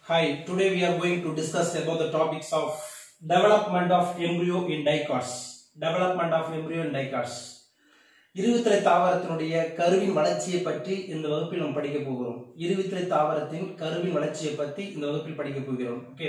Hi, today we are going to discuss about the topics of development of embryo in dicots. Development of embryo in dicots. இருவித்திரை தாவரத்தினுடைய கருவின் வளர்ச்சியை பற்றி இந்த வகுப்பில் நாம் படிக்க போகிறோம் இருவித்திரை தாவரத்தின் கருவின் வளர்ச்சியை பற்றி இந்த வகுப்பில் படிக்க போகிறோம் ஓகே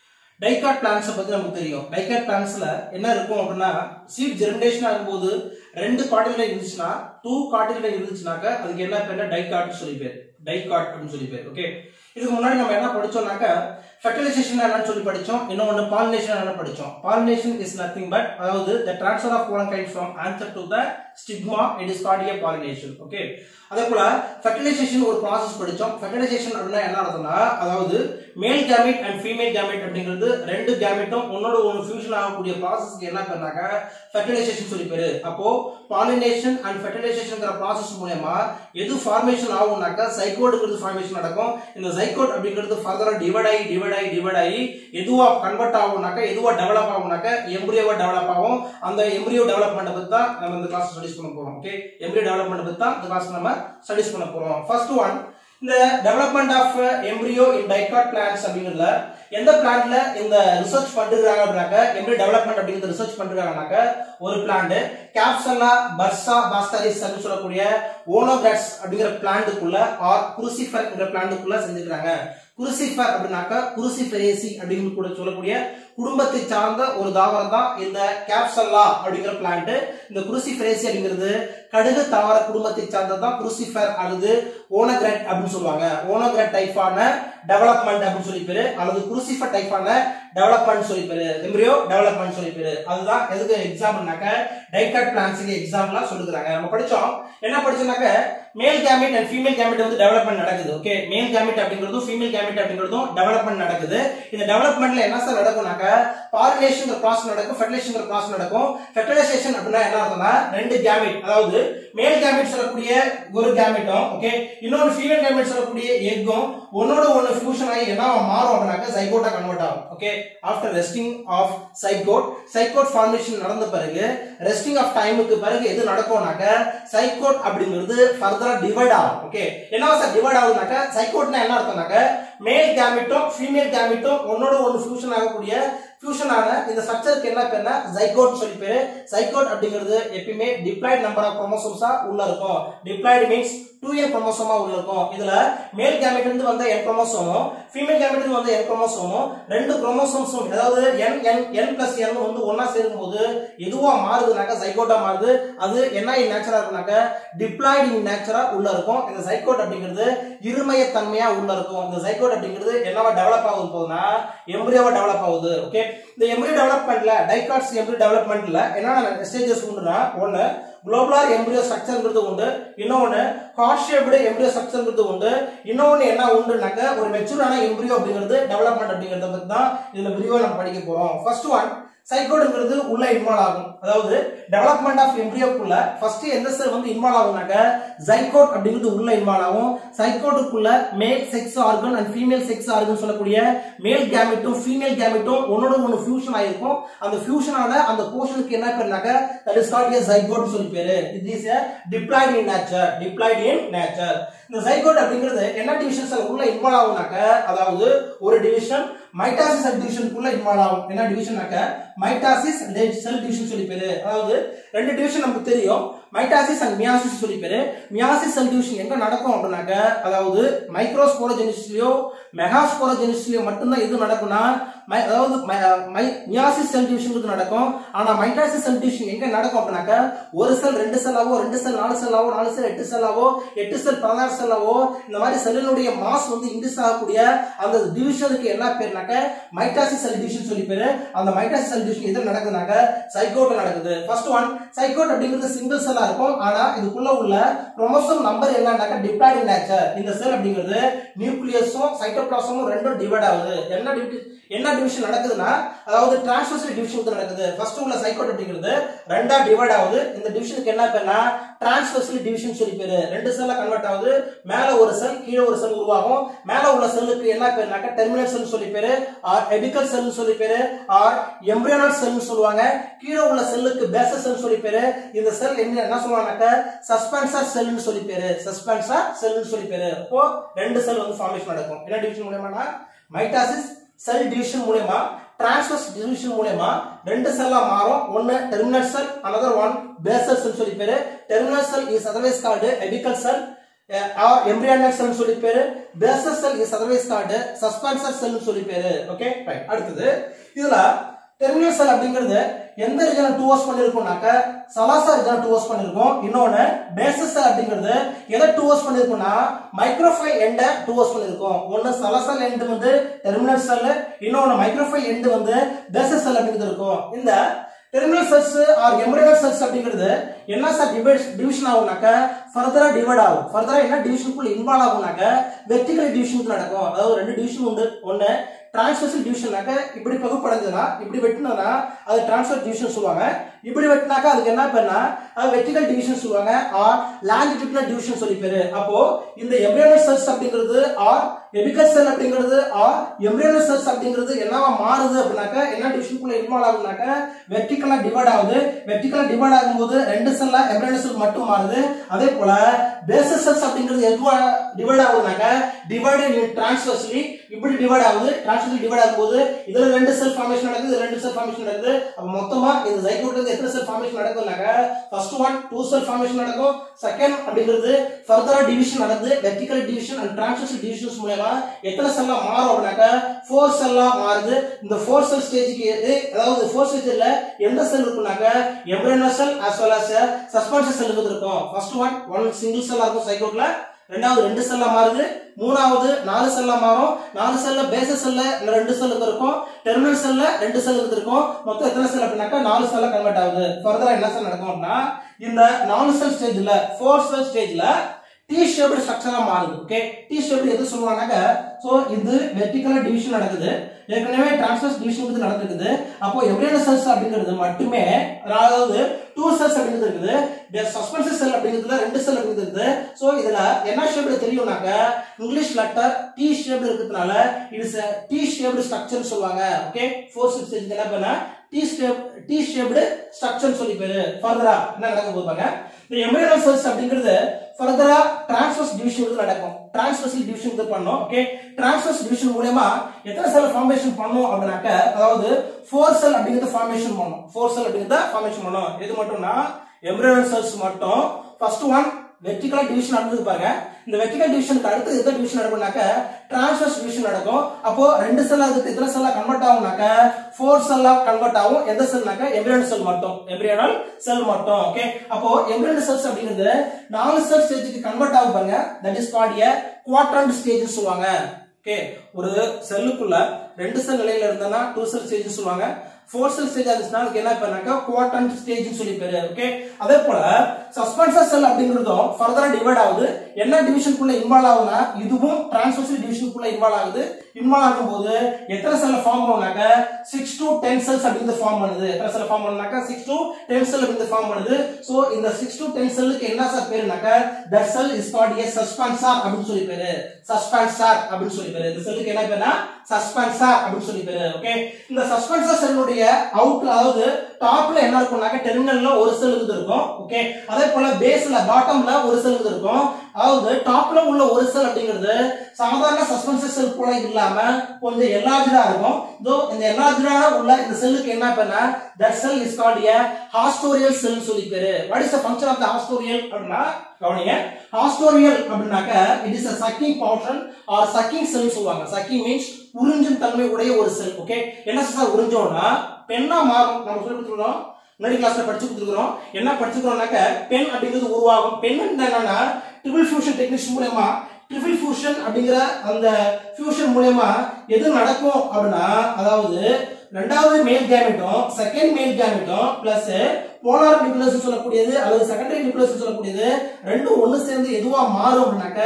டைகாட் பிளான்ஸை பத்தி நமக்கு தெரியும் டைகாட் பிளான்ஸ்ல என்ன இருக்கும் அப்படின்னா சீட் ஜெர்மினேஷன் ஆகும்போது ரெண்டு காட்டில இருந்துச்சுன்னா டூ காட்டில இருந்துச்சுனாக்க அதுக்கு என்ன பேர் டைகாட் சொல்லி பேர் டைகாட் அப்படின்னு சொல்லி பேர் ஓகே இதுக்கு முன்னாடி நம்ம என்ன படிச்சோம்னாக்க ஃபெர்டிலைசேஷன் என்னன்னு சொல்லி படிச்சோம் இன்னொன்னு பாலினேஷன் என்ன படிச்சோம் பாலினேஷன் இஸ் நத்திங் பட் அதாவது the transfer of pollen kind from anther to the stigma it is called a pollination okay அதே போல ஃபெர்டிலைசேஷன் ஒரு ப்ராசஸ் படிச்சோம் ஃபெர்டிலைசேஷன் அப்படின்னா என்ன அர்த்தம்னா அதாவது மேல் கேமெட் அண்ட் ஃபீமேல் கேமெட் அப்படிங்கிறது ரெண்டு கேமெட்டும் ஒன்னோட ஒன்று ஃபியூஷன் ஆகக்கூடிய ப்ராசஸ்க்கு என்ன பண்ணாக்க ஃபெர்டிலைசேஷன் சொல்லி பேரு அப்போ பாலினேஷன் அண்ட் ஃபெர்டிலைசேஷன்ங்கிற ப்ராசஸ் மூலயமா எது ஃபார்மேஷன் ஆகும்னாக்கா சைக்கோடுங்கிறது ஃபார்மேஷன் நடக்கும் இந்த சைக்கோட் அப்படிங்கிறது ஃபர்தரா டிவைட் ஆகி டிவைட் ஆகி டிவைட் ஆகி எதுவா கன்வெர்ட் ஆகும்னாக்கா எதுவா டெவலப் ஆகும்னாக்கா எம்ப்ரியோவா டெவலப் ஆகும் அந்த எம்ப்ரியோ டெவலப்மெண்ட் பத்தி தான் நம்ம இந்த கிளாஸ் ஸ்டடிஸ் பண்ண போறோம் ஓகே எம்ப்ரியோ டெவலப்மெண்ட் பத்தி தான் இந்த கிளாஸ் நம்ம ஸ்டடிஸ் பண்ண போறோம் ஃபர்ஸ்ட் ஒன் இந்த development of embryo in dicot plants அப்படிங்கிறதுல எந்த பிளான்ட்ல இந்த ரிசர்ச் பண்றாங்க அப்படின்னாக்க எம்ப்ரியோ டெவலப்மெண்ட் அப்படிங்கிறது ரிசர்ச் பண்றாங்கனாக்க ஒரு பிளான்ட் கேப்சல்லா பர்சா பாஸ்டரிஸ் அப்படின்னு சொல்லக்கூடிய ஓனோகிராட்ஸ் அப்படிங்கிற பிளான்ட்டுக்குள்ள ஆர் குருசிஃபர்ங்கிற பிளான்ட்டுக்குள்ள செஞ்சுக்கிறாங்க குருசிஃபர் அப்படின்னாக்க குருசிஃபரேசி அப்படின்னு கூட சொல்லக்கூடிய குடும்பத்தை சார்ந்த ஒரு தாவரம் தான் இந்த கேப்சல்லா அப்படிங்கிற பிளான்ட் இந்த குருசிஃபரேசி அப்படிங்கிறது கடுகு தாவர குடும்பத்தை சார்ந்ததான் குருசிஃபர் அல்லது ஓனகிராட் அப்படின்னு சொல்லுவாங்க ஓனகிராட் டைப்பான டெவலப்மெண்ட் அப்படின்னு சொல்லி பேரு அல்லது குருசிஃபர் டைப்பான டெவலப்மெண்ட் சொல்லி பேரு எம்ப்ரியோ டெவலப்மெண்ட் சொல்லி பேரு அதுதான் எதுக்கு எக்ஸாம்பிள்னாக்க டைகாட் பிளான்ஸுக்கு எக்ஸாம்பிளா சொல்லுறாங்க நம்ம படிச்சோம் என்ன படிச்சோம்னாக்க male gamete and female gamete வந்து டெவலப்மெண்ட் நடக்குது ஓகே மேல் கேமெட் அப்படிங்கிறதும் ஃபீமேல் கேமெட் அப்படிங்கிறதும் டெவலப்மெண்ட் நடக்குது இந்த டெவலப்மெண்ட்ல என்ன சார் நடக்கும்னாக்க பாலினேஷன் ப்ராசஸ் நடக்கும் ஃபெர்டிலைசேஷன் ப்ராசஸ் நடக்கும் ஃபெர்டிலைசேஷன் அப்படின்னா என்ன அர்த்தம்னா ரெண்டு கேமெட் அதாவது மேல் கேமெட் சொல்லக்கூடிய ஒரு கேமெட்டும் ஓகே இன்னொரு ஃபீமேல் கேமெட் சொல்லக்கூடிய எக்கும் ஒன்னோட ஒன்னு ஃபியூஷன் ஆகி என்ன மாறும் அப்படின்னாக்க சைகோட்டா கன்வெர்ட் ஆகும் okay after resting of zygote zygote formation நடந்த பிறகு ரெஸ்டிங் ஆஃப் டைமுக்கு பிறகு எது நடக்கும்னாக்க சைகோட் அப்படிங்கிறது ஃபர்தரா டிவைட் ஆகும் ஓகே என்ன சார் டிவைட் ஆகுதுனாக்க சைகோட்னா என்ன அர்த்தம்னாக்க மேல் கேமிட்டும் ஃபீமேல் கேமிட்டும் ஒன்னோட ஒன்னு ஃபியூஷன் ஆகக்கூடிய ஃபியூஷன் ஆன இந்த ஸ்ட்ரக்சருக்கு என்ன பேர்னா ஜைகோட் சொல்லி பேரு ஜைகோட் அப்படிங்கிறது எப்பயுமே டிப்ளாய்ட் நம்பர் ஆஃப் குரோமோசோம்ஸா உள்ள இருக்கும் டிப்ளாய்டு மீன்ஸ் டூ என் குரோமோசோமா உள்ள இருக்கும் இதுல மேல் கேமெட் இருந்து வந்த என் குரோமோசோமும் ஃபீமேல் கேமெட் இருந்து வந்த என் குரோமோசோமும் ரெண்டு குரோமோசோம்ஸும் அதாவது என் என் என் பிளஸ் என் வந்து ஒன்னா சேரும் போது எதுவா மாறுதுனாக்க ஜைகோட்டா மாறுது அது என்ன இன் நேச்சரா இருக்குனாக்க டிப்ளாய்டு இன் நேச்சரா உள்ள இருக்கும் இந்த ஜைகோட் அப்படிங்கிறது இருமய தன்மையா உள்ள இருக்கும் இந்த ஜைகோட் அப்படிங்கிறது என்னவா டெவலப் ஆகுது போதுன்னா எம்ப்ரியோவா டெவலப் ஆகுது ஓகே இந்த எம்ப்ரியோ டெவலப்மெண்ட்ல டைகாட்ஸ் எம்ப்ரியோ டெவலப்மெண்ட்ல என்னென்ன ஸ்டேஜஸ் உண்டுனா ஒன்னு குளோபுலார் எம்ப்ரியோ ஸ்ட்ரக்சர்ங்கிறது உண்டு இன்னொன்னு ஹார்ட் ஷேப்டு எம்ப்ரியோ ஸ்ட்ரக்சர்ங்கிறது உண்டு இன்னொன்னு என்ன உண்டுனாக்க ஒரு மெச்சூரான எம்ப்ரியோ அப்படிங்கிறது டெவலப்மெண்ட் அப்படிங்கறத பத்தி தான் இதுல விரிவா நம்ம படிக்க போறோம் ஃபர்ஸ்ட் ஒன் சைக்கோடுங்கிறது உள்ள இன்வால்வ் ஆகும் அதாவது டெவலப்மெண்ட் ஆஃப் எம்ப்ரியோக்குள்ள ஃபர்ஸ்ட் எந்த செல் வந்து இன்வால்வ் ஆகும்னாக்க ஜைகோட் அப்படிங்கிறது உள்ள இன்வால்வ் ஆகும் சைக்கோட்டுக்குள்ள male sex organ and female sex organ சொல்லக்கூடிய மேல் கேமிட்டும் ஃபீமேல் கேமிட்டும் ஒன்னோட ஒன்னு ஃபியூஷன் ஆயிருக்கும் அந்த ஃபியூஷனால அந்த போர்ஷனுக்கு என்ன பேருனாக்க that is called a zygote சொல்லி பேரு it is a diploid in nature diploid in nature இந்த ஜைகோட் அப்படிங்கிறது என்ன டிவிஷன்ஸ் உள்ள இன்வால்வ் ஆகும்னாக்க அதாவது ஒரு டிவிஷன் மைட்டாசிஸ் செல் டிவிஷனுக்குள்ள இன்வால்வ் ஆகும் என்ன டிவிஷன்னாக்க மைட்டாசிஸ் செல் டிவிஷன் சொல்லி பேரு அதாவது ரெண்டு டிவிஷன் நமக்கு தெரியும் மைட்டாசிஸ் அண்ட் மியாசிஸ் சொல்லி பேரு மியாசிஸ் செல் டிவிஷன் எங்க நடக்கும் அப்படின்னாக்க அதாவது மைக்ரோஸ்போரோஜெனிஸ்லயோ மெகாஸ்போரோஜெனிஸ்லயோ மட்டும்தான் எது நடக்கும்னா அதாவது மியாசிஸ் செல் டிவிஷன் நடக்கும் ஆனா மைட்டாசிஸ் செல் டிவிஷன் எங்க நடக்கும் அப்படின்னாக்க ஒரு செல் ரெண்டு செல்லாவோ ரெண்டு செல் நாலு செல்லாவோ நாலு செல் எட்டு செல்லாவோ எட்டு செல் பதினாறு செல்லாவோ இந்த மாதிரி செல்லினுடைய மாஸ் வந்து இன்க்ரீஸ் ஆகக்கூடிய அந்த டிவிஷனுக்கு என்ன பேர்னாக்க மைட்டாசிஸ் செல் டிவிஷன் சொல்லி பேரு அந்த மைட்டாசிஸ் செல் டிவிஷன் எது நடக்குதுனாக்க சைக்கோட் நடக்குது ஃபர்ஸ்ட் ஒன் சைக்கோட் அப்படிங்கிறது சிங்கிள் செல்லா இருக்கும் ஆனா இதுக்குள்ள உள்ள குரோமோசோம் நம்பர் என்னன்னாக்க டிப்ளாய்டு நேச்சர் இந்த செல் அப்படிங்கிறது நியூக்ளியஸும் சைட்டோபிளாசமும் ரெண்டும் டிவைட் ஆகுது என்ன என்ன டிவிஷன் நடக்குதுன்னா அதாவது டிரான்ஸ்வர்சல் டிவிஷன் வந்து நடக்குது ஃபர்ஸ்ட் உள்ள சைக்கோட் அப்படிங்கிறது ரெண்டா டிவைட் ஆகுது இந்த டிவிஷனுக்கு என்ன பேர்னா டிரான்ஸ்வர்சல் டிவிஷன் சொல்லி பேரு ரெண்டு செல்லா கன்வெர்ட் ஆகுது மேல ஒரு செல் கீழே ஒரு செல் உருவாகும் மேல உள்ள செல்லுக்கு என்ன பேர்னாக்க டெர்மினல் செல் சொல்லி பேரு ஆர் எபிக்கல் செல் சொல்லி பேரு ஆர் எம்பிரியோனல் செல் சொல்லுவாங்க கீழே உள்ள செல்லுக்கு பேச செல் சொல்லி பேரு இந்த செல் என்ன என்ன சொல்லுவாங்கனாக்க சஸ்பென்சர் செல்னு சொல்லி பேரு சஸ்பென்சர் செல்னு சொல்லி பேரு அப்போ ரெண்டு செல் வந்து ஃபார்மேஷன் நடக்கும் என்ன டிவிஷன் மூலமானா மைட்டாசிஸ் செல் டிவிஷன் மூலமா டிரான்ஸ்வர்ஸ் டிவிஷன் மூலமா ரெண்டு செல்லா மாறும் ஒன்னு terminal cell another one basal cell சொல்லி பேரு terminal cell is otherwise called apical cell embryonic cell சொல்லி பேரு basal cell is otherwise called suspensor cell சொல்லி பேரு ஓகே ரைட் அடுத்தது இதுல டெர்மினல் செல் அப்படிங்கிறது எந்த ரீஜனை டூ ஹவர்ஸ் பண்ணிருக்கோம்னாக்க சலாசா ரீஜனை டூ ஹவர்ஸ் பண்ணிருக்கோம் இன்னொன்னு பேசஸ் செல் அப்படிங்கிறது எதை டூ ஹவர்ஸ் பண்ணிருக்கோம்னா மைக்ரோஃபை எண்ட டூ ஹவர்ஸ் பண்ணிருக்கோம் ஒன்னு சலசல் எண்ட் வந்து டெர்மினல் செல் இன்னொன்னு மைக்ரோஃபை எண்ட் வந்து பேசஸ் செல் அப்படிங்கிறது இருக்கும் இந்த terminal cells or embryonal cells அப்படிங்கிறது என்ன சார் டிவைட் டிவிஷன் ஆகும்னாக்க ஃபர்தரா டிவைட் ஆகும் ஃபர்தரா என்ன டிவிஷனுக்குள்ள இன்வால்வ் ஆகும்னாக்க வெர்டிகல் டிவிஷன் நடக்கும் அதாவது ரெண்டு டிவிஷன் உண்டு ஒன்னு டிரான்ஸ்வர்சல் டிவிஷன்னாக்க இப்படி பகுப்படைஞ்சதுன்னா இப்படி வெட்டினதுன்னா அது டிரான்ஸ்ஃபர் டிவிஷன் சொல்லுவாங்க இப்படி வெட்டினாக்கா அதுக்கு என்ன பேர்னா அது வெர்டிகல் டிவிஷன் சொல்லுவாங்க ஆர் லாங்கிடியூட்னல் டிவிஷன் சொல்லி பேரு அப்போ இந்த எம்பிரியோனல் செல்ஸ் அப்படிங்கிறது ஆர் எபிக்கல் செல் அப்படிங்கிறது ஆர் எம்பிரியோனல் செல்ஸ் அப்படிங்கிறது என்னவா மாறுது அப்படின்னாக்க என்ன டிவிஷனுக்குள்ள இன்வால்வ் ஆகுதுனாக்க வெர்டிகலா டிவைட் ஆகுது வெர்டிகலா டிவைட் ஆகும்போது ரெண்டு செல்லா எம்பிரியோனல் செல் மட்டும் மாறுது அதே போல பேசஸ் செல்ஸ் அப்படிங்கிறது எதுவா டிவைட் ஆகுதுனாக்க டிவைட் இன் டிரான்ஸ்வர்ஸ்லி இப்படி டிவைட் ஆகுது டிரான்ஸ்வர்ஸ்லி டிவைட் ஆகும்போது இதுல ரெண்டு செல் ஃபார்மேஷன் நடக்குது இதுல ரெண்டு செல் ஃபார்மேஷன் நடக்குது அப்ப மொத்தமா இந்த ஜைகோட்ல இருந்து எத்தனை செல் ஃபார்மேஷன் நடக்குதுனாக்க first one two cell formation நடக்கும் செகண்ட் அப்படிங்கிறது ஃபர்தரா டிவிஷன் நடக்குது vertical division and transversal divisions மூலமா எத்தனை செல்லா மாறும் அப்படின்னாக்க ஃபோர் செல்லா மாறுது இந்த ஃபோர் செல் ஸ்டேஜுக்கு அதாவது ஃபோர் ஸ்டேஜ்ல எந்த செல் இருக்குனாக்க embryonal cell as well as suspension cell இருக்கும் ஃபர்ஸ்ட் ஒன் ஒன் சிங்கிள் செல்லா இருக்கும் சைக்கோட்ல ரெண்டாவது ரெண்டு செல்லா மாறுது மூணாவது நாலு செல்லா மாறும் நாலு செல்ல பேச செல்ல ரெண்டு செல் இருக்கும் டெர்மினல் செல்ல ரெண்டு செல் இருக்கும் மொத்தம் எத்தனை செல் அப்படின்னாக்கா நாலு செல்ல கன்வெர்ட் ஆகுது ஃபர்தரா என்ன செல் நடக்கும் அப்படின்னா இந்த நாலு செல் ஸ்டேஜ்ல ஃபோர் செல் ஸ்டேஜ்ல டி ஷேப்டு ஸ்ட்ரக்சரா மாறுது ஓகே டி ஷேப்டு எது சொல்லுவாங்கன்னாக்க சோ இது வெர்டிகலா டிவிஷன் நடக்குது ஏற்கனவே டிரான்ஸ்வர்ஸ் டிவிஷன் வந்து நடக்குது அப்போ எவ்ரியான செல்ஸ் அப்படிங்கிறது மட்டுமே அதாவது டூ செல்ஸ் அப்படிங்கிறது இருக்குது சஸ்பென்சர் செல் அப்படிங்கிறதுல ரெண்டு செல் அப்படிங்கிறது இருக்குது ஸோ இதுல என்ன ஷேப்டு தெரியும்னாக்க இங்கிலீஷ் லெட்டர் டி ஷேப்டு இருக்கிறதுனால இட்ஸ் டி ஷேப்டு ஸ்ட்ரக்சர் சொல்லுவாங்க ஓகே ஃபோர் சிக்ஸ் என்ன பண்ண T shape T shaped structure சொல்லி பேரு ஃபர்தரா என்ன நடக்க போகுது இந்த எம்பிரியல் செல்ஸ் அப்படிங்கிறது ஃபர்தரா டிரான்ஸ்வர்ஸ் டிவிஷன் வந்து நடக்கும் டிரான்ஸ்வர்சல் டிவிஷன் வந்து பண்ணோம் ஓகே டிரான்ஸ்வர்ஸ் டிவிஷன் மூலமா எத்தனை செல் ஃபார்மேஷன் பண்ணோம் அப்படின்னாக்க அதாவது ஃபோர் செல் அப்படிங்கறத ஃபார்மேஷன் பண்ணோம் ஃபோர் செல் அப்படிங்கறத ஃபார்மேஷன் பண்ணோம் எது மட்டும்னா எம்பிரியல் செல்ஸ் மட்டும் ஃபர்ஸ்ட் ஒன் வெர்டிகல் டிவிஷன் நடந்தது பாருங்க இந்த வெர்டிகல் டிவிஷனுக்கு அடுத்து எந்த டிவிஷன் நடக்கும்னாக்க டிரான்ஸ்வர்ஸ் டிவிஷன் நடக்கும் அப்போ ரெண்டு செல் அதுக்கு எத்தனை செல்லா கன்வெர்ட் ஆகும்னாக்க ஃபோர் செல்லா கன்வெர்ட் ஆகும் எந்த செல்னாக்க எம்பிரியல் செல் மட்டும் எம்பிரியல் செல் மட்டும் ஓகே அப்போ எம்பிரியல் செல்ஸ் அப்படிங்கிறது நாலு செல் ஸ்டேஜுக்கு கன்வெர்ட் ஆகும் பாருங்க that is called a quadrant stage சொல்லுவாங்க ஓகே ஒரு செல்லுக்குள்ள ரெண்டு செல் நிலையில இருந்தனா டூ செல் ஸ்டேஜ் சொல்லுவாங்க ஃபோர் செல் ஸ்டேஜ் இருந்துச்சுன்னா அதுக்கு என்ன பண்ணாக்கா குவாட்ரண்ட் ஸ்டேஜ் சொல்லி பேரு ஓகே அதே போல சஸ்பென்சர் செல் அப்படிங்கிறதும் ஃபர்தரா டிவைட் ஆகுது என்ன டிவிஷனுக்குள்ள இன்வால்வ் ஆகுதுன்னா இதுவும் டிரான்ஸ்வர்சல் டிவிஷனுக்குள்ள இன்வால்வ் ஆகுது இன்வால்வ் ஆகும்போது எத்தனை செல் ஃபார்ம் ஆகுனாக்க சிக்ஸ் டு டென் செல்ஸ் அப்படிங்கிறது ஃபார்ம் பண்ணுது எத்தனை செல் ஃபார்ம் பண்ணுனாக்கா சிக்ஸ் டு டென் செல் அப்படிங்கிறது ஃபார்ம் பண்ணுது சோ இந்த சிக்ஸ் டு டென் செல்லுக்கு என்ன சார் பேருனாக்க that cell is called a suspensor அப்படின்னு சொல்லி பேரு சஸ்பென்சார் அப்படின்னு சொல்லி பேரு இந்த செல்லுக்கு என்ன பேருனா சஸ்பென்சார் அப்படின்னு சொல்லி பேரு ஓகே இந்த சஸ்பென்சர் செல்லுடைய அவுட்ல அதாவது டாப்ல என்ன இருக்கும்னாக்க டெர்மினல்ல ஒரு செல் இருக்கும் ஓகே அதே போல பேஸ்ல பாட்டம்ல ஒரு செல் இருக்கும் அதாவது டாப்ல உள்ள ஒரு செல் அப்படிங்கிறது சாதாரண சஸ்பென்சர் செல் போல இல்லாம கொஞ்சம் எல்லாஜரா இருக்கும் இதோ இந்த எல்லாஜரா உள்ள இந்த செல்லுக்கு என்ன பண்ணா that cell is called a haustorial cell சொல்லி பேரு what is the function of the haustorial அப்படின்னா கவனிங்க ஹாஸ்டோரியல் அப்படின்னாக்க it is a sucking portion or sucking cell சொல்லுவாங்க sucking மீன்ஸ் உறிஞ்சும் தன்மை உடைய ஒரு செல் ஓகே என்ன சார் உறிஞ்சோம்னா பெண்ணா மாறும் நம்ம சொல்லி கொடுத்துருக்கோம் முன்னாடி கிளாஸ்ல படிச்சு கொடுத்துருக்கோம் என்ன படிச்சுக்கிறோம்னாக்க பெண் அப்படிங்கிறது உருவாகும் பெண் என்னன்னா ட்ரிபிள் ஃபியூஷன் டெக்னிக்ஸ் மூலயமா ட்ரிபிள் ஃபியூஷன் அப்படிங்கிற அந்த ஃபியூஷன் மூலயமா எது நடக்கும் அப்படின்னா அதாவது ரெண்டாவது மேல் கேமெட்டும் செகண்ட் மேல் கேமெட்டும் பிளஸ் போலார் நியூக்ளியஸ் சொல்லக்கூடியது அல்லது செகண்டரி நியூக்ளியஸ் சொல்லக்கூடியது ரெண்டும் ஒண்ணு சேர்ந்து எதுவா மாறும் அப்படின்னாக்க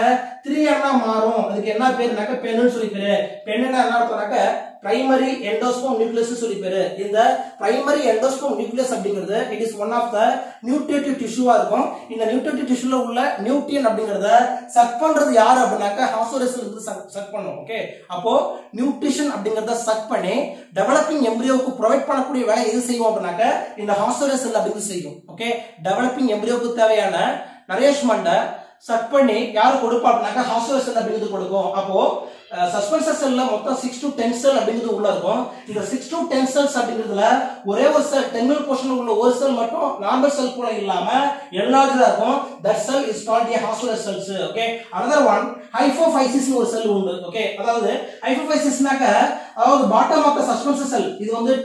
த்ரீ என்னா மாறும் அதுக்கு என்ன பேருனாக்க பெண்ணுன்னு சொல்லி பேரு பெண்ணுன்னா என்ன அர்த்தம்னாக்க பிரைமரி எண்டோஸ்போம் நியூக்ளியஸ் சொல்லி பேரு இந்த பிரைமரி எண்டோஸ்போம் நியூக்ளியஸ் அப்படிங்கிறது it is one of the nutritive டிஷ்யூவா இருக்கும் இந்த நியூட்ரிட்டிவ் டிஷ்யூல உள்ள நியூட்ரியன் அப்படிங்கறத சக் பண்றது யாரு அப்படின்னாக்க ஹாஸ்டோரஸ் இருந்து சக் பண்ணும் ஓகே அப்போ நியூட்ரிஷன் அப்படிங்கறத சக் பண்ணி டெவலப்பிங் எம்பிரியோவுக்கு ப்ரொவைட் பண்ணக்கூடிய வேலை எது செய்யும் அப்படின்னாக்க இந்த ஹாஸ்டோரஸ் செல் அப்படிங்கிறது செய்யும் ஓகே டெவலப்பிங் எம்பிரியோவுக்கு தேவையான நரேஷ்மெண்ட்டை சக் பண்ணி யாரு கொடுப்பா அப்படின்னாக்க ஹாஸ்டோரஸ் செல் அப்படிங்கிறது கொடுக்கும் அப்போ சஸ்பென்சர் செல்ல மொத்தம் சிக்ஸ் டு டென் செல் அப்படிங்கிறது உள்ள இருக்கும் இந்த சிக்ஸ் டு டென் செல்ஸ் அப்படிங்கிறதுல ஒரே ஒரு செல் டெர்மினல் போர்ஷன் உள்ள ஒரு செல் மட்டும் நார்மல் செல் கூட இல்லாம எல்லாரும் இருக்கும் that cell is called a haustorial cells okay another one hypophysis ஒரு செல் உண்டு ஓகே அதாவது ஹைஃபோஃபைசிஸ்னாக்க அதாவது பாட்டம் ஆஃப் த சஸ்பென்சர் செல் இது வந்து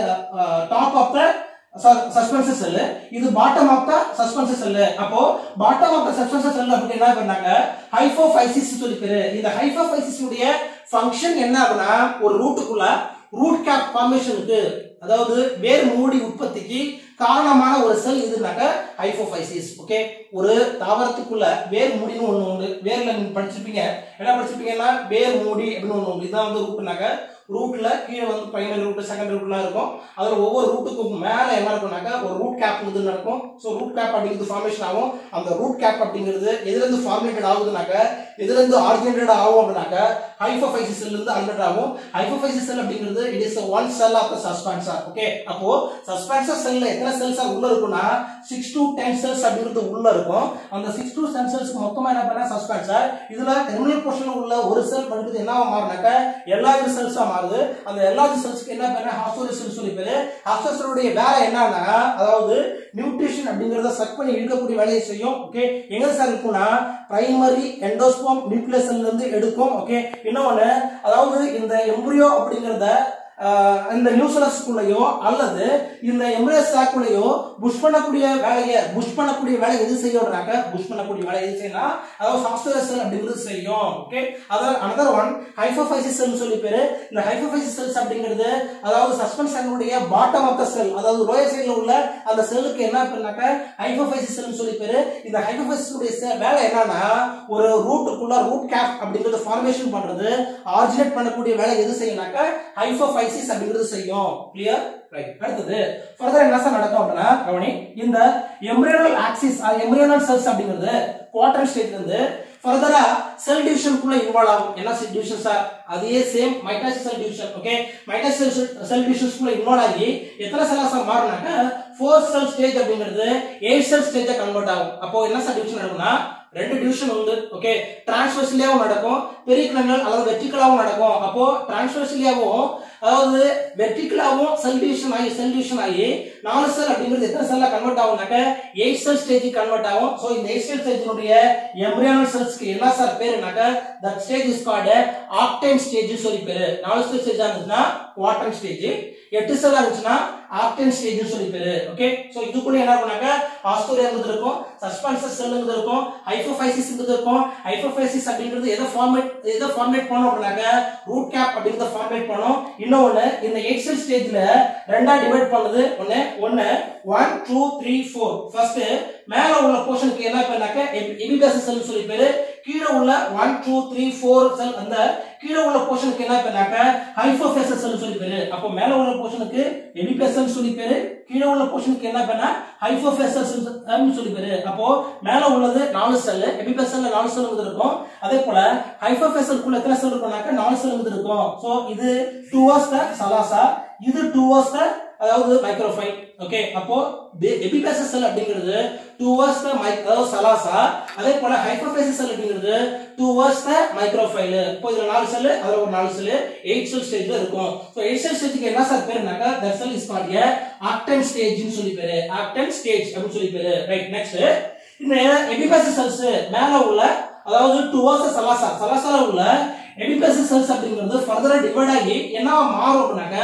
டாப் ஆஃப் த சஸ்பென்சர் செல் இது பாட்டம் ஆஃப் த சஸ்பென்சர் செல் அப்போ பாட்டம் ஆஃப் த சஸ்பென்சர் செல் அப்படி என்ன பண்ணாங்க ஹைஃபோஃபைசிஸ் சொல்லி பேரு இந்த ஹைஃபோஃபைசிஸ் உடைய ஃபங்க்ஷன் என்ன அப்படின்னா ஒரு ரூட்டுக்குள்ள ரூட் கேப் ஃபார்மேஷனுக்கு அதாவது வேர் மூடி உற்பத்திக்கு காரணமான ஒரு செல் இதுனாக்க ஹைஃபோஃபைசிஸ் ஓகே ஒரு தாவரத்துக்குள்ள வேர் மூடின்னு ஒண்ணு உண்டு வேர்ல நீங்க படிச்சிருப்பீங்க என்ன படிச்சிருப்பீங்கன்னா வேர் மூடி அப்படின்னு ஒண்ணு உண்டு இதான் வந்து ரூட்னாக்க ரூட்ல கீழே வந்து பிரைமரி ரூட் செகண்டரி ரூட்லாம் இருக்கும் அதுல ஒவ்வொரு ரூட்டுக்கும் மேல என்ன இருக்கும்னாக்கா ஒரு ரூட் கேப் இது நடக்கும் ஸோ ரூட் கேப் அப்படிங்கிறது ஃபார்மேஷன் ஆகும் அந்த ரூட் கேப் அப்படிங்கிறது எதுல இருந்து ஃபார்மேட்டட் ஆகுதுனாக்க எதுல இருந்து ஆர்ஜினேட்டட் ஆகும் அப்படின்னாக்க ஹைஃபோஃபைசிஸ் இருந்து ஆர்ஜினேட் ஆகும் ஹைஃபோஃபைசிஸ் செல் அப்படிங்கிறது it is one cell of the suspensor okay அப்போ சஸ்பென்சர் செல்ல எத்தனை செல்ஸ் உள்ள இருக்கும்னா சிக்ஸ் டு டென் செல்ஸ் அப்படிங்கிறது உள்ள இருக்கும் அந்த சிக்ஸ் டு டென் செல்ஸ் மொத்தமா என்ன பண்ணா சஸ்பென்சர் இதுல டெர்மினல் போர்ஷன்ல உள்ள ஒரு செல் பண்ணுறது என்னவா மாறினாக்க எல்லா செல்ஸா மாறுது அந்த எல்லா செல்ஸ்க்கு என்ன பேரு ஹாஸ்டோரிஸ் சொல்லி பேரு ஹாஸ்டோரிஸுடைய வேலை என்னன்னா அதாவது நியூட்ரிஷன் அப்படிங்கறத சக் பண்ணி இழுக்கக்கூடிய வேலையை செய்யும் ஓகே எங்க சார் இருக்கும்னா பிரைமரி எண்டோஸ்போம் நியூக்ளியஸ்ல இருந்து எடுக்கும் ஓகே இன்னொன்னு அதாவது இந்த எம்புரியோ அப்படிங்கறத ஆஹ் இந்த நியூசலஸ்குள்ளேயோ அல்லது இந்த எம்ரியஸ் சாக்குள்ளேயோ புஷ் பண்ணக்கூடிய வேலையை புஷ் பண்ணக்கூடிய வேலை எது செய்யணும்னாக்க புஷ் பண்ணக்கூடிய வேலை எது செய்யணும் அதாவது சாஃப்ட்வேர் செல் அப்படிங்கிறது செய்யும் ஓகே அதாவது அனதர் ஒன் ஹைஃபோஃபைசிஸ் செல் சொல்லி பேரு இந்த ஹைஃபோஃபைசிஸ் செல்ஸ் அப்படிங்கிறது அதாவது சஸ்பென்ஷனுடைய பாட்டம் ஆஃப் த செல் அதாவது லோயர் சைடுல உள்ள அந்த செல்லுக்கு என்ன பண்ணாக்க ஹைஃபோஃபைசிஸ் செல் சொல்லி பேரு இந்த ஹைஃபோஃபைசிஸ் உடைய வேலை என்னன்னா ஒரு ரூட்டுக்குள்ள ரூட் கேப் அப்படிங்கிறது ஃபார்மேஷன் பண்றது ஆரிஜினேட் பண்ணக்கூடிய வேலை எது செய்யணும்னாக்க ஹைஃபோஃபைசிஸ் அப்படிங்கிறது செய்யும் கிளியர் ரைட் அடுத்தது ஃபர்தர் என்ன சார் நடக்கும் அப்படின்னா கவனி இந்த எம்ப்ரியோனல் ஆக்சிஸ் எம்ப்ரியோனல் செல்ஸ் அப்படிங்கிறது குவார்டர் ஸ்டேஜ்ல இருந்து ஃபர்தரா செல் டிவிஷனுக்குள்ள இன்வால்வ் ஆகும் என்ன செல் டிவிஷன் சார் அதே same mitosis cell division okay mitosis cell டிவிஷன்ஸ்குள்ள இன்வால்வ் ஆகி எத்தனை செல்லா சார் மாறினாக்க ஃபோர் செல் ஸ்டேஜ் அப்படிங்கிறது எயிட் செல் ஸ்டேஜா கன்வெர்ட் ஆகும் அப்போ என்ன சார் டிவிஷன் நடக்கும்னா ரெண்டு டிவிஷன் உண்டு ஓகே டிரான்ஸ்வர்ஸ்லியாவும் நடக்கும் பெரிக்ளனல் அல்லது வெர்டிகலாவும் நடக்கும் அப்போ டிரான்ஸ்வர்ஸ்லியாவும் அதாவது வெர்டிகலாவும் செல் டிவிஷன் ஆகி செல் டிவிஷன் ஆகி நாலு செல் அப்படிங்கிறது எத்தனை செல்லா கன்வெர்ட் ஆகும்னாக்க எயிட் செல் ஸ்டேஜ் கன்வெர்ட் ஆகும் சோ இந்த எயிட் செல் ஸ்டேஜினுடைய எம்ப்ரியானல் செல்ஸ்க்கு என்ன சார் பேருனாக்க that stage is called octant stage சொல்லி பேரு நாலு செல் ஸ்டேஜ் இருந்துச்சுன்னா குவார்டன் ஸ்டேஜ் எட்டு செல் இருந்துச்சுன்னா ஆக்டைன் ஸ்டேஜ் சொல்லி பேரு ஓகே சோ இதுக்குள்ள என்ன பண்ணாக்க ஆஸ்டோரியா இருக்கும் சஸ்பென்சர் செல் இருக்கும் ஹைஃபோஃபைசிஸ் இருக்கும் ஹைஃபோஃபைசிஸ் அப்படிங்கிறது எதை ஃபார்மேட் எதை ஃபார்மேட் பண்ணும் அப்படின்னாக்க ரூட் கேப் அப்படிங்கறத ஃபார்மேட் பண்ணும் இன்னொன்னு இந்த எயிட் செல் ஸ்டேஜ்ல ரெண்டா டிவைட் பண்ணுது ஒன்னு ஒன்னு one two three four first மேல உள்ள போர்ஷனுக்கு என்ன பண்ணாக்க எபிகாசி செல் சொல்லி பேரு கீழே உள்ள one two three four cell அந்த கீழே உள்ள போர்ஷனுக்கு என்ன பண்ணாக்க ஹைஃபோஃபேசல் செல் சொல்லி பேரு அப்போ மேல உள்ள போர்ஷனுக்கு எபிபேசல் சொல்லி பேரு கீழே உள்ள போர்ஷனுக்கு என்ன பண்ணா ஹைஃபோஃபேசல் சொல்லி பேரு அப்போ மேல உள்ளது நாலு செல் எபிபேசல்ல நாலு செல் இருக்கும் அதே போல ஹைஃபோஃபேசல்குள்ள எத்தனை செல் இருக்கும்னாக்க நாலு செல் இருக்கும் சோ இது டூவர்ஸ் த சலாசா இது டூவர்ஸ் த அதாவது மைக்ரோஃபைல் ஓகே அப்போ எபிபேசஸ் செல் அப்படிங்கிறது டூவர்ஸ் த மைக் அதாவது சலாசா அதே போல ஹைப்போபேசஸ் செல் அப்படிங்கிறது டூவர்ஸ் த மைக்ரோஃபைல் இப்போ இதுல நாலு செல் அதுல ஒரு நாலு செல் எயிட் செல் ஸ்டேஜ்ல இருக்கும் ஸோ எயிட் செல் ஸ்டேஜ்க்கு என்ன சார் பேருனாக்கா that cell is called octant ஸ்டேஜ்னு சொல்லி பேரு ஆக்டன் ஸ்டேஜ் அப்படின்னு சொல்லி பேரு ரைட் நெக்ஸ்ட் இந்த எபிபேசஸ் செல்ஸ் மேல உள்ள அதாவது டுவர்ஸ் சலாசா சலாசால உள்ள எபிபேசஸ் செல்ஸ் அப்படிங்கிறது ஃபர்தரா டிவைட் ஆகி என்னவா மாறும் அப்படின்னாக்க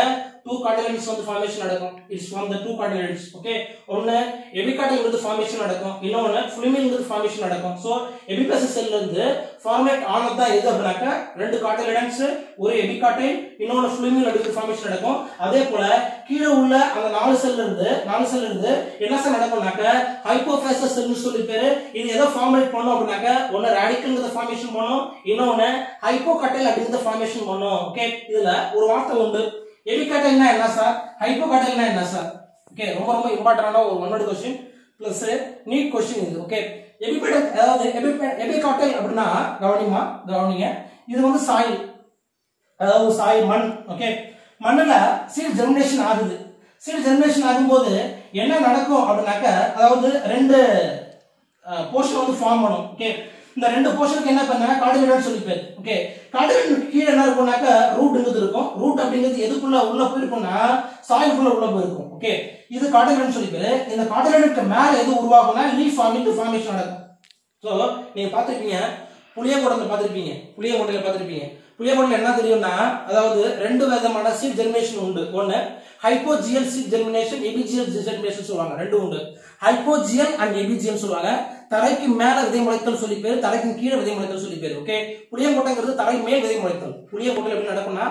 டூ கார்டிலன்ஸ் வந்து ஃபார்மேஷன் நடக்கும் it's from the two cotyledons okay ஒன்னு எபிகார்டில் ஃபார்மேஷன் நடக்கும் இன்னொன்னு ஃபிலிமில் ஃபார்மேஷன் நடக்கும் ஸோ எபிபேசஸ் செல்ல இருந்து ஃபார்மேட் ஆனது தான் எது அப்படின்னாக்கா ரெண்டு கார்டிலன்ஸ் ஒரு எபிகார்டைல் இன்னொன்னு ஃபிலிமில் அப்படிங்கிற ஃபார்மேஷன் நடக்கும் அதே போல கீழே உள்ள அந்த நாலு செல்ல இருந்து நாலு செல்ல இருந்து என்ன சார் நடக்கும்னாக்க ஹைப்போஃபேசஸ் செல்னு சொல்லி பேரு இது எதை ஃபார்மேட் பண்ணும் அப்படின்னாக்க ஒன்னு ரேடிக்கல்ங்கிறத ஃபார்மேஷன் பண்ணும் இன்னொன்னு ஹைப்போகாட்டைல் அப்படிங்கிறத ஃபார்மேஷன் பண்ணும் ஓகே இதுல ஒரு வார்த்தை உண்டு எபிகாட்டைல்னா என்ன சார் ஹைப்போகாட்டைல்னா என்ன சார் ஓகே ரொம்ப ரொம்ப இம்பார்ட்டன்டான ஒரு ஒன்னோட கொஸ்டின் பிளஸ் நீட் கொஸ்டின் இது ஓகே எபிபெடல் அதாவது எபிகாட்டைல் அப்படின்னா கவனிமா கவனிங்க இது வந்து சாயில் அதாவது சாயில் மண் ஓகே மண்ணுல சீட் ஜெர்மினேஷன் ஆகுது சீட் ஜெர்மினேஷன் ஆகும்போது என்ன நடக்கும் அப்படின்னாக்க அதாவது ரெண்டு போர்ஷன் வந்து ஃபார்ம் பண்ணும் ஓகே இந்த ரெண்டு போர்ஷனுக்கு என்ன பண்ணாங்க கார்டினேட் சொல்லி பேர் ஓகே கார்டினேட் கீழே என்ன இருக்கும்னாக்க ரூட்ங்கிறது இருக்கும் ரூட் அப்படிங்கிறது எதுக்குள்ள உள்ள போயிருக்கும்னா சாயிலுக்குள்ள உள்ள போயிருக்கும் ஓகே இது கார்டினேட் சொல்லி பேரு இந்த கார்டினேட்க்கு மேல எது உருவாகும்னா லீஃப் ஃபார்மிங் ஃபார்மேஷன் நடக்கும் ஸோ நீங்க பார்த்துருப்பீங்க புளியங்கோடத்தில் பார்த்துருப்பீங்க புளியங்கோட்டையில் பார்த்துருப்பீங்க புளியங்கோட்டையில் என்ன தெரியும்னா அதாவது ரெண்டு விதமான சீட் ஜெர்மினேஷன் உண்டு ஒன்று hypogeal seed germination epigeal germination சொல்லுவாங்க ரெண்டு உண்டு ஹைப்போஜியல் அண்ட் எபிஜியல் சொல்லுவாங்க தலைக்கு மேல விதை முளைத்தல் சொல்லி பேரு தலைக்கு கீழே விதை முளைத்தல் சொல்லி பேரு ஓகே புளியங்கோட்டைங்கிறது தலை மேல் விதை முளைத்தல் புளியங்கோட்டையில் எப்படி நடக்கும்னா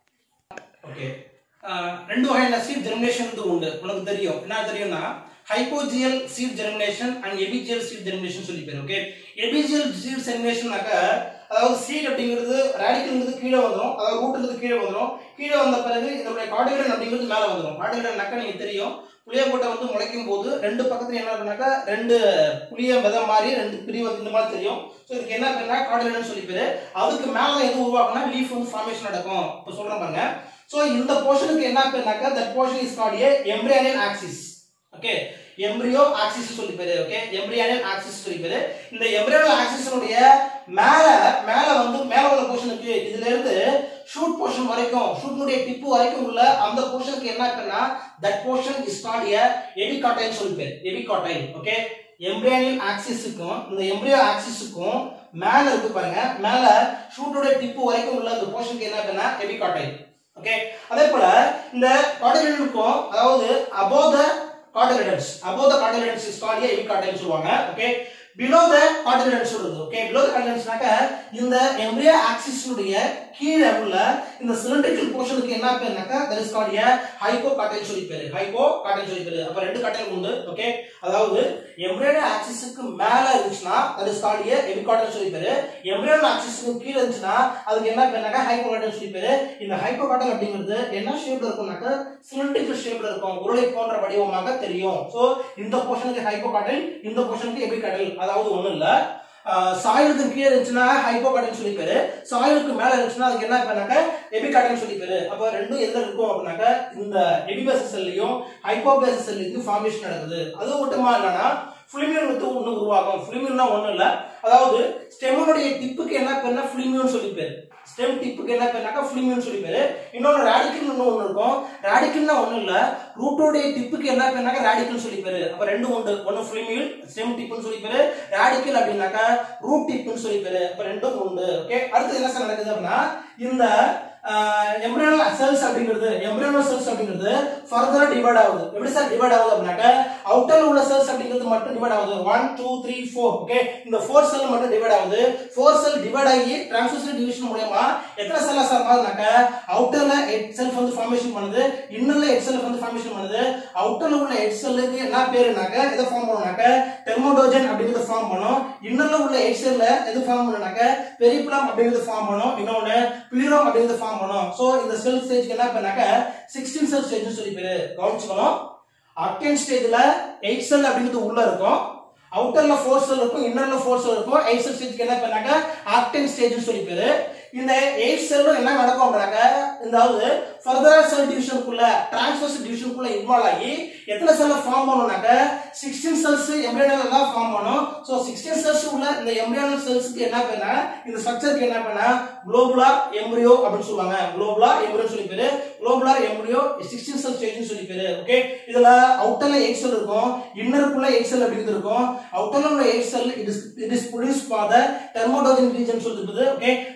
ஓகே ரெண்டு வகையான சீட் ஜெர்மினேஷன் உண்டு உனக்கு தெரியும் என்ன தெரியும்னா hypogeal seed germination and epigeal seed germination சொல்லி பேர் ஓகே எபிஜியல் சீட் ஜெர்மினேஷன்னாக்க அதாவது சீட் அப்படிங்கிறது ரேடிக்கல்ங்கிறது கீழே வந்துடும் அதாவது ரூட்டுங்கிறது கீழே வந்துடும் கீழே வந்த பிறகு இதனுடைய கார்டிகடன் அப்படிங்கிறது மேலே வந்துடும் கார்டிகடன்னாக்க நீங்க தெரியும் புளியங்கொட்டை வந்து முளைக்கும் போது ரெண்டு பக்கத்துல என்ன பண்ணாக்கா ரெண்டு புளிய விதை மாதிரி ரெண்டு பிரிவு வந்து இந்த மாதிரி தெரியும் ஸோ இதுக்கு என்ன பண்ணா கார்டிகடன் சொல்லி பேரு அதுக்கு மேலே எது உருவாக்குனா லீஃப் வந்து ஃபார்மேஷன் நடக்கும் இப்போ சொல்றேன் பாருங்க ஸோ இந்த போர்ஷனுக்கு என்ன பேருனாக்கா that portion is called a embryonal axis okay embryo axis சொல்லி பேரு ஓகே எம்ப்ரியானியல் ஆக்சிஸ் சொல்லி பேரு இந்த எம்ப்ரியானியல் ஆக்சிஸனுடைய மேல மேல வந்து மேல உள்ள போர்ஷனுக்கு இதுல இருந்து ஷூட் போர்ஷன் வரைக்கும் ஷூட்னுடைய டிப்பு வரைக்கும் உள்ள அந்த போர்ஷனுக்கு என்ன பேருனா that portion is called a epicotyl சொல்லி பேர் எபிகாட்டைல் ஓகே எம்ப்ரியானியல் ஆக்சிஸுக்கும் இந்த எம்ப்ரியோ ஆக்சிஸுக்கும் மேல இருக்கு பாருங்க மேல ஷூட்டோட டிப்பு வரைக்கும் உள்ள அந்த போர்ஷனுக்கு என்ன பேருனா எபிகாட்டைல் ஓகே அதே போல இந்த கார்டிலேடனுக்கும் அதாவது above the cotyledons above the cotyledons is called epicotyl சொல்லுவாங்க ஓகே below the கார்டிலேடன்ஸ் சொல்றது ஓகே below the கார்டிலேடன்ஸ்னாக்க இந்த எம்ப்ரியோ ஆக்சிஸ்னுடைய கீழே உள்ள இந்த சிலிண்ட்ரிக்கல் போர்ஷனுக்கு என்ன பேருனாக்கா that is called a hypocotyl சொல்லி பேரு ஹைப்போ காட்டைல் சொல்லி பேரு அப்ப ரெண்டு காட்டைல் உண்டு ஓகே அதாவது எம்ப்ரியோ ஆக்சிஸ்க்கு மேல இருந்துச்சுன்னா that is called a epicotyl சொல்லி பேரு எம்ப்ரியோ ஆக்சிஸ்க்கு கீழே இருந்துச்சுன்னா அதுக்கு என்ன பேருனாக்கா ஹைப்போ காட்டைல் சொல்லி பேரு இந்த ஹைப்போ காட்டைல் அப்படிங்கிறது என்ன ஷேப்ல இருக்கும்னாக்கா சிலிண்ட்ரிக்கல் ஷேப்ல இருக்கும் உருளை போன்ற வடிவமாக தெரியும் சோ இந்த போர்ஷனுக்கு ஹைப்போ காட்டைல் இந்த போர்ஷனுக்கு எபிகாட்டைல் அதாவது ஒண்ணும் இல்ல சாயிலுக்கு கீழே இருந்துச்சுன்னா ஹைப்போகாட்டன் சொல்லி பேரு சாயிலுக்கு மேல இருந்துச்சுன்னா அதுக்கு என்ன பேருனாக்க எபிகாட்டன் சொல்லி பேரு அப்ப ரெண்டும் எதுல இருக்கும் அப்படின்னாக்க இந்த எபிபேசஸ் செல்லையும் ஹைப்போபேசஸ் செல்லையும் ஃபார்மேஷன் நடக்குது அது மட்டுமா இல்லைன்னா ஃபிலிமியன் வந்து ஒண்ணு உருவாகும் ஃபிலிமியன்னா ஒண்ணும் இல்ல அதாவது ஸ்டெமனுடைய டிப்புக்கு என்ன பேருனா ஃபிலிமியன் சொல்லி பேரு ஸ்டெம் டிப்புக்கு என்ன பேருனாக்கா ஃபிலிமியன் சொல்லி பேரு இன்னொன்று ரேடிக்கல் ஒன்று ஒன்று இருக்கும் ரேடிக்கல்னா ஒன்றும் இல்லை ரூட்டோடைய டிப்புக்கு என்ன பேருனாக்கா ரேடிக்கல் சொல்லி பேரு அப்போ ரெண்டும் உண்டு ஒன்று ஃபிலிமியல் ஸ்டெம் டிப்புன்னு சொல்லி பேரு ரேடிக்கல் அப்படின்னாக்கா ரூட் டிப்புன்னு சொல்லி பேரு அப்போ ரெண்டும் உண்டு ஓகே அடுத்து என்ன சார் நடக்குது அப்படின்னா இந்த எம்ப்ரியோனல் செல்ஸ் அப்படிங்கிறது எம்ப்ரியோனல் செல்ஸ் அப்படிங்கிறது ஃபர்தரா டிவைட் ஆகுது எப்படி சார் டிவைட் ஆகுது அப்படின்னாக்க அவுட்டர்ல உள்ள செல்ஸ் அப்படிங்கிறது மட்டும் டிவைட் ஆகுது one two three four okay இந்த ஃபோர் செல் மட்டும் டிவைட் ஆகுது ஃபோர் செல் டிவைட் ஆகி டிரான்ஸ்மிஷன் டிவிஷன் மூலயமா எத்தனை செல்லா சார் மாறுனாக்க அவுட்டர்ல எட் செல்ஃப் வந்து ஃபார்மேஷன் பண்ணுது இன்னர்ல எட் செல்ஃப் வந்து ஃபார்மேஷன் பண்ணுது அவுட்டர்ல உள்ள எட் செல்லுக்கு என்ன பேருனாக்க எதை ஃபார்ம் பண்ணுனாக்க டெர்மோடோஜன் அப்படிங்கிறது ஃபார்ம் பண்ணும் இன்னர்ல உள்ள எட் செல்ல எது ஃபார்ம் பண்ணுனாக்க பெரிப்ளம் அப்படிங்கிறது ஃபார்ம் பண்ணும் இன்னொன்னு பிளிரம் அப்படிங்கிறது ஃபார்ம் பண்ணும் சோ இந்த செல் ஸ்டேஜ்க்கு என்ன பண்ணாக்க 16 செல் ஸ்டேஜ் சொல்லி பேரு கவனிச்சுக்கணும் அக்டேன் ஸ்டேஜ்ல எயிட் செல் அப்படிங்கிறது உள்ள இருக்கும் அவுட்டர்ல ஃபோர் செல் இருக்கும் இன்னர்ல ஃபோர் செல் இருக்கும் எயிட் செல் ஸ்டேஜ்க்கு என்ன பண்ணாக்க ஆக்டேன் ஸ்டேஜ் சொல்லி பேரு இந்த எயிட் செல்லும் என்ன நடக்கும் அப்படின்னாக்க அதாவது ஃபர்தரா செல் டிவிஷனுக்குள்ள டிரான்ஸ்வர்ஸ் டிவிஷனுக்குள்ள இன்வால்வ் ஆகி எத்தனை செல்ல ஃபார்ம் பண்ணுனாக்க சிக்ஸ்டீன் செல்ஸ் எம்ப்ரியானல் தான் ஃபார்ம் பண்ணும் ஸோ சிக்ஸ்டீன் செல்ஸ் உள்ள இந்த எம்ப்ரியானல் செல்ஸ்க்கு என்ன பண்ணா இந்த ஸ்ட்ரக்சருக்கு என்ன பண்ணா குளோபுலார் எம்ப்ரியோ அப்படின்னு சொல்லுவாங்க குளோபுலார் எம்ப்ரியோ சொல்லி பேரு globular embryo sixteen cell stage சொல்லி பேரு ஓகே இதுல அவுட்டர்ல எயிட் செல் இருக்கும் இன்னருக்குள்ள எயிட் செல் அப்படிங்கிறது இருக்கும் அவுட்டர்ல உள்ள eight cell it is it is produce for the dermatogen region சொல்லிருக்குது ஓகே டெர்மோடோ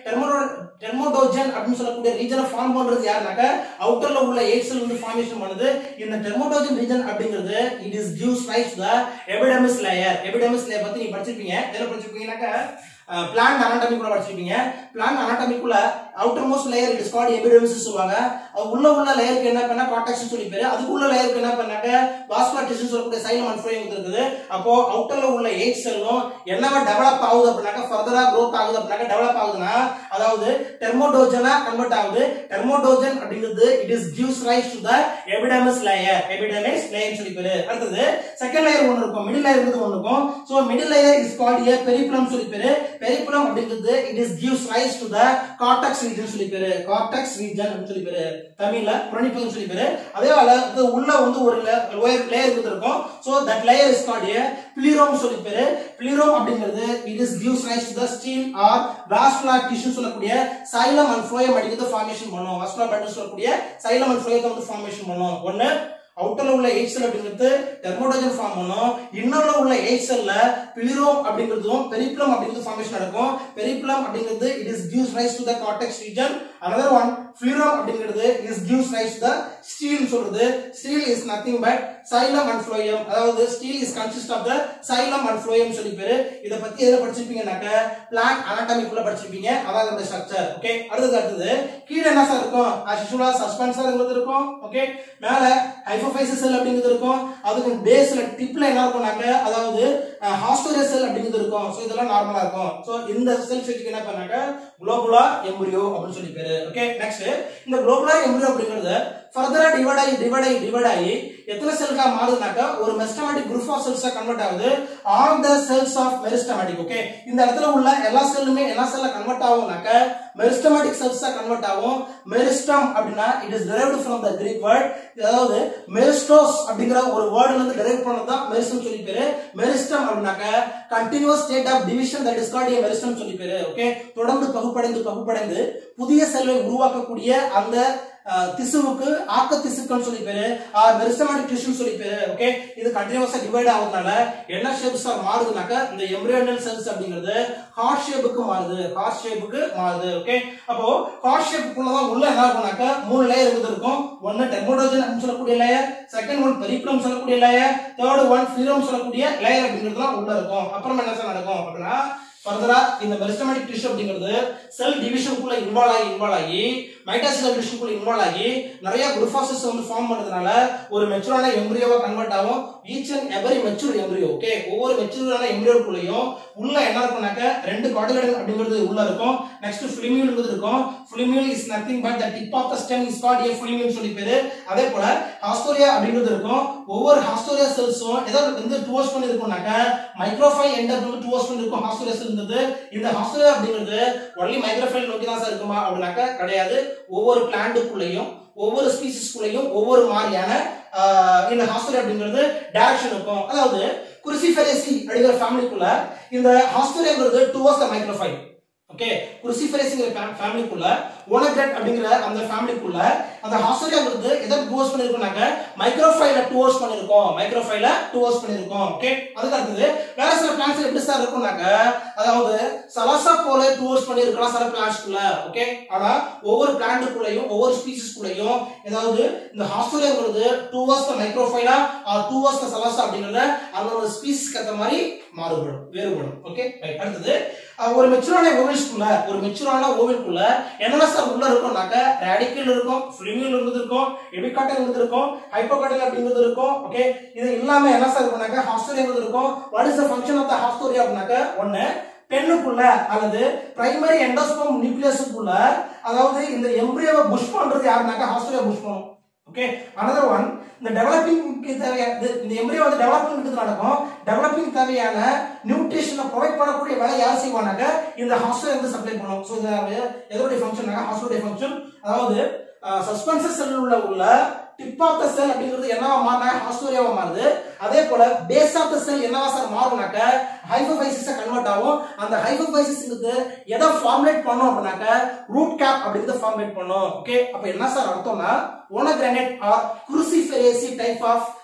டெர்மோடோஜன் அப்படின்னு சொல்லக்கூடிய ரீஜனை ஃபார்ம் பண்றது யாருனாக்க அவுட்டர்ல உள்ள எயிட் செல் வந்து ஃபார்மேஷன் பண்ணுது இந்த டெர்மோடோஜன் ரீஜன் அப்படிங்கிறது it is gives rise the epidermis layer epidermis layer பத்தி நீங்க படிச்சிருப்பீங்க எதுல படிச்சிருப்பீங்கன்னாக்க பிளான்ட் அனாட்டமிக்குள்ள படிச்சிருப்பீங்க பிளான்ட் அனாட்டமிக்குள்ள outermost layer it is called epidermis சொல்லுவாங்க அது உள்ள உள்ள லேயருக்கு என்ன பண்ணா கார்டெக்ஸ் சொல்லி பேரு அதுக்குள்ள லேயருக்கு என்ன பண்ணாக்க வாஸ்குலர் டிஷ்யூ சொல்லக்கூடிய சைலம் அண்ட் ஃப்ளோயிங் இருக்குது அப்போ அவுட்டர்ல உள்ள எயிட் செல்லும் என்னவா டெவலப் ஆகுது அப்படின்னாக்க ஃபர்தரா growth ஆகுது அப்படின்னாக்க டெவலப் ஆகுதுன்னா அதாவது டெர்மோடோஜனா கன்வெர்ட் ஆகுது டெர்மோடோஜன் அப்படிங்கிறது it is gives rise to the epidermis layer epidermis layer சொல்லி பேரு அடுத்தது செகண்ட் லேயர் ஒன்று இருக்கும் மிடில் லேயர் வந்து ஒன்று இருக்கும் so middle layer is called a periblem சொல்லி பேரு பெரிப்ளம் அப்படிங்கிறது it is gives rise to the cortex region சொல்லி பேரு கார்டெக்ஸ் ரீஜன் அப்படின்னு சொல்லி பேரு தமிழ்ல புரணிப்பகம் சொல்லி பேரு அதே போல இது உள்ள வந்து ஒரு லேயர் லேயர் இருக்கும் so that layer is called a plerome சொல்லி பேரு பிளிரோம் அப்படிங்கிறது it is gives rise to the stele or vascular tissue சொல்லக்கூடிய சைலம் அண்ட் ஃப்ளோயம் அப்படிங்கிறது ஃபார்மேஷன் பண்ணும் வாஸ்குலர் பண்டில் சொல்லக்கூடிய சைலம் அண்ட் ஃப்ளோயத்தை வந்து ஃபார்மேஷன் பண்ணும் ஒன்னு அவுட்டர்ல உள்ள எயிட் செல் அப்படிங்கிறது டெர்மோடோஜன் ஃபார்ம் பண்ணும் இன்னர்ல உள்ள எயிட் செல்ல பிளிரோம் அப்படிங்கிறதும் பெரிப்ளம் அப்படிங்கிறது ஃபார்மேஷன் நடக்கும் பெரிப்ளம் அப்படிங்கிறது it is gives rise to the cortex region another one plerome அப்படிங்கிறது is gives rise the stele சொல்றது stele is nothing but xylem and phloem அதாவது stele is consist of the xylem and phloem சொல்லி பேரு இத பத்தி எதுல படிச்சிருப்பீங்கன்னாக்க plan அனாட்டமிக்குள்ள படிச்சிருப்பீங்க அதான் அதோட ஸ்ட்ரக்சர் ஓகே அடுத்தது அடுத்தது கீழே என்ன சார் இருக்கும் ஆக்சுவலா சஸ்பென்சர் இருக்கும் ஓகே மேல ஹைபோஃபைசஸ் செல் அப்படிங்கிறது இருக்கும் அதுக்கு பேஸ்ல டிப்ல என்ன இருக்கும்னாக்க அதாவது ஹாஸ்டோரியா செல் அப்படிங்கிறது இருக்கும் ஸோ இதெல்லாம் நார்மலா இருக்கும் ஸோ இந்த செல் ஸ்டேஜுக்கு என்ன பண்ணாக்க குளோபுலா எம்பரியோ அப்படின்னு சொல்லி பேரு ஓகே நெக்ஸ்ட் இந்த குளோபுலா எம்பரியோ அப்படிங்கிறது ஃபர்தரா டிவைட் ஆகி டிவைட் ஆகி டிவைட் ஆகி எத்தனை செல்கா மாறுதுனாக்கா ஒரு மெஸ்டமேட்டிக் குரூப் ஆஃப் செல்ஸா கன்வெர்ட் ஆகுது all the cells of meristematic okay இந்த இடத்துல உள்ள எல்லா செல்லுமே என்ன செல்ல கன்வெர்ட் ஆகும்னாக்க மெரிஸ்டமேட்டிக் செல்ஸா கன்வெர்ட் ஆகும் மெரிஸ்டம் அப்படின்னா it is derived from the Greek word அதாவது மெரிஸ்டோஸ் அப்படிங்கிற ஒரு வேர்ட்ல இருந்து டெரைவ் பண்ணது தான் மெரிஸ்டம் சொல்லி பேரு மெரிஸ்டம் அப்படின்னாக்க continuous state of division that is called meristem சொல்லி பேரு ஓகே தொடர்ந்து பகுப்படைந்து பகுப்படைந்து புதிய செல்லை உருவாக்கக்கூடிய அந்த அஹ், திசுவுக்கு ஆக்க திசுக்கள் சொல்லி பேரு ஆர் மெரிஸ்டமேட்டிக் டிஷ்யூ சொல்லி பேரு ஓகே இது கண்டினியூஸா டிவைட் ஆகுறதுனால என்ன ஷேப்ஸ் மாறுதுனாக்க இந்த எம்ப்ரியோனல் செல்ஸ் அப்படிங்கிறது ஹார்ட் ஷேப்புக்கு மாறுது ஹார்ட் ஷேப்புக்கு மாறுது ஓகே அப்போ ஹார்ட் ஷேப்புக்குள்ளதான் உள்ள என்ன இருக்கும்னாக்க மூணு லேயர் இருக்குது இருக்கும் ஒன்னு டெர்மோடோஜன் அப்படின்னு சொல்லக்கூடிய லேயர் செகண்ட் ஒன் பெரிப்ளம் சொல்லக்கூடிய லேயர் தேர்ட் ஒன் ஃபிலம் சொல்லக்கூடிய லேயர் அப்படிங்கிறதுலாம் உள்ள இருக்கும் அப்புறம் என்ன சார் நடக்கும் அப்படின்னா ஃபர்தரா இந்த மெரிஸ்டமேட்டிக் டிஷ்யூ அப்படிங்கிறது செல் டிவிஷனுக்குள்ள இன்வால்வ் ஆகி இன்வால்வ் ஆகி மைட்டாசிலர் டிஷ்யூக்குள்ள இன்வால்வ் ஆகி நிறைய குரூஃபாசஸ் வந்து ஃபார்ம் பண்ணதுனால ஒரு மெச்சூரான எம்ப்ரியோவா கன்வெர்ட் ஆகும் each and every mature embryo okay ஒவ்வொரு மெச்சூரான எம்ப்ரியோக்குள்ளேயும் உள்ள என்ன இருக்கும்னாக்க ரெண்டு கார்டிலேடன் அப்படிங்கிறது உள்ள இருக்கும் நெக்ஸ்ட் ஃபிலிமியூல் இருக்கும் plumule is nothing but the tip of the stem is called a plumule சொல்லி பேரு அதே போல ஹாஸ்டோரியா அப்படிங்கிறது இருக்கும் ஒவ்வொரு ஹாஸ்டோரியா செல்ஸும் ஏதோ வந்து டுவோர்ஸ் பண்ணி இருக்கும்னாக்க மைக்ரோஃபைல் எண்டர் வந்து டுவோர்ஸ் பண்ணி இருக்கும் ஹாஸ்டோரியா செல் இருந்தது இந்த ஹாஸ்டோரியா அப்படிங்கிறது ஒன்லி மைக்ரோஃபைல் நோக்கி தான் சார் இருக்குமா அப்படின்னாக்க கிடையாது ஒவ்வொரு பிளான்ட்டுக்குள்ளேயும் ஒவ்வொரு ஸ்பீசிஸ்குள்ளேயும் ஒவ்வொரு மாதிரியான ஆஹ், இந்த ஹாஸ்டோரியா அப்படிங்கிறது டைரக்ஷன் இருக்கும் அதாவது குருசிஃபெரேசி அப்படிங்கிற ஃபேமிலிக்குள்ள இந்த ஹாஸ்டோரியாங்கிறது டுவோர்ஸ் த மைக்ரோஃபைல் ஓகே குருசிஃபெரேசிங்கிற ஃபேமிலிக்குள்ள ஓனக்ரெட் அப்படிங்கிற அந்த ஃபேமிலிக்குள்ள அந்த ஹாஸ்டோரியாங்கிறது எதை டுவோர்ஸ் பண்ணிருக்கோம்னாக்க மைக்ரோஃபைல டுவோர்ஸ் பண்ணிருக்கோம் மைக்ரோஃபைல டுவோர்ஸ் பண்ணிருக்கோம் ஓகே அதுக்கு அடுத்தது வேற சில பிளான்ஸ் எப்படி சார் இருக்கும்னாக்க அதாவது சலசா போல டுவோர்ஸ் பண்ணிருக்கலாம் சில பிளான்ஸ்க்குள்ள ஓகே ஆனா ஒவ்வொரு பிளான்ட்டுக்குள்ளேயும் ஒவ்வொரு ஸ்பீசிஸ்க்குள்ளேயும் ஏதாவது இந்த ஹாஸ்டோரியாங்கிறது towards the micropyle or towards the chalaza அப்படிங்கறத அந்தந்த ஸ்பீசிஸ்க்கு ஏற்ற மாதிரி மாறுபடும் வேறுபடும் ஓகே ரைட் அடுத்தது அஹ், ஒரு மெச்சூரான ஓவல்ஸ்க்குள்ள ஒரு மெச்சூரான ஓவல்குள்ள என்னென்ன சார் உள்ள இருக்கும்னாக்க ரேடிக்கல் இருக்கும் ஃபிலிமியல் இருந்தது இருக்கும் எபிகாட்டல் இருந்தது இருக்கும் ஹைப்போகாட்டல் அப்படிங்கிறது இருக்கும் ஓகே இது இல்லாம என்ன சார் இருக்கும்னாக்க ஹாஸ்டோரியா இருந்தது இருக்கும் what is the function of the haustoria அப்படின்னாக்க ஒன்னு பெண்ணுக்குள்ள அல்லது பிரைமரி எண்டோஸ்போம் நியூக்ளியஸுக்குள்ள அதாவது இந்த எம்ப்ரியோவை புஷ் பண்றது யாருனாக்கா ஹாஸ்டோரியா புஷ் பண்ணும் ஓகே another ஒன் இந்த டெவலப்பிங்க்கு தேவையான இது- இந்த எம்ப்ரியோ வந்து டெவலப்மெண்ட் நடக்கும் டெவலப்பிங் தேவையான நியூட்ரிஷனை ப்ரொவைட் பண்ணக்கூடிய வேலை யார் செய்வானாக்க இந்த ஹாஸ்டல் வந்து சப்ளை பண்ணும் ஸோ இது எதோடைய ஃபங்க்ஷன் ஹாஸ்டலுடைய ஃபங்க்ஷன் அதாவது சஸ்பென்சர் செல் உள்ள உள்ள டிப் ஆஃப் த செல் அப்படிங்கிறது என்னவா மாறினா ஹாஸ்டோரியாவா மாறுது அதே போல பேஸ் ஆஃப் த செல் என்னவா சார் மாறும்னாக்க ஹைபோபைசிஸா கன்வெர்ட் ஆகும் அந்த ஹைபோபைசிஸ்ங்கிறது எதை ஃபார்முலேட் பண்ணும் அப்படின்னாக்க ரூட் கேப் அப்படிங்கிறத ஃபார்முலேட் பண்ணும் ஓகே அப்ப என்ன சார் அர்த்தம்னா onagrad or cruciferae type of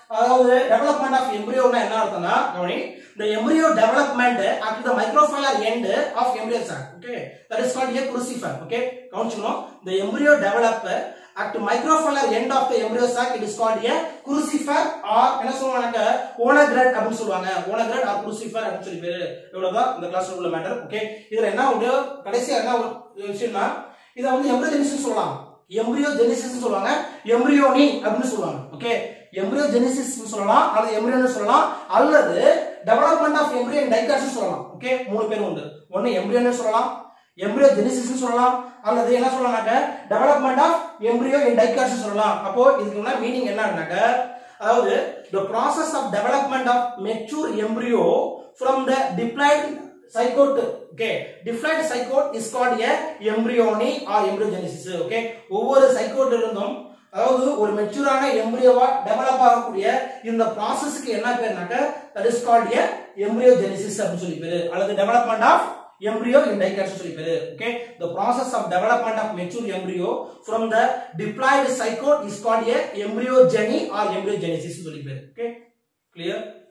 அதாவது டெவலப்மெண்ட் ஆஃப் எம்ப்ரியோனா என்ன அர்த்தம்னா கவனி the embryo development at the microfilar end of embryo sac okay that is called a crucifer okay கவனிச்சுக்கணும் the embryo develop at microfilar end of the embryo sac it is called a crucifer or என்ன சொல்லுவாங்க ஓனகிரட் அப்படின்னு சொல்லுவாங்க ஓனகிரட் or crucifer அப்படின்னு சொல்லி பேரு இவ்வளவுதான் இந்த கிளாஸ்ல உள்ள மேட்டர் ஓகே இதுல என்ன உண்டு கடைசியா என்ன ஒரு விஷயம்னா இத வந்து எம்ப்ரியோ ஜெனிசிஸ் சொல்லலாம் எம்ப்ரியோ ஜெனிசிஸ் சொல்லுவாங்க எம்ப்ரியோனி அப்படின்னு சொல்லுவாங்க ஓகே எம்ப்ரியோ ஜெனிசிஸ் சொல்லலாம் அல்லது எம்ப்ரியோன்னு சொல்லலாம் அல்லது டெவலப்மெண்ட் ஆஃப் எம்ப்ரியோ டைகார்ஸ் சொல்லலாம் ஓகே மூணு பேர் உண்டு ஒன்னு எம்ப்ரியோன்னு சொல்லலாம் எம்ப்ரியோ ஜெனிசிஸ் சொல்லலாம் அல்லது என்ன சொல்லலாம்னாக்க development of embryo in dicots சொல்லலாம் அப்போ இதுக்கு என்ன மீனிங் என்னன்னாக்க அதாவது the process of development of mature embryo from the diploid zygote okay diploid zygote is called a embryony or embryogenesis okay ஒவ்வொரு சைக்கோட் இருந்தும் அதாவது ஒரு மெச்சூரான எம்ப்ரியோவா டெவலப் ஆகக்கூடிய இந்த ப்ராசஸ்க்கு என்ன பேர்னாக்க that is called a embryogenesis அப்படின்னு சொல்லி பேரு அல்லது development of embryo in dichotomy சொல்லி பேரு okay the process of development of mature embryo from the diploid zygote is called a embryogeny or embryogenesis சொல்லி பேரு okay clear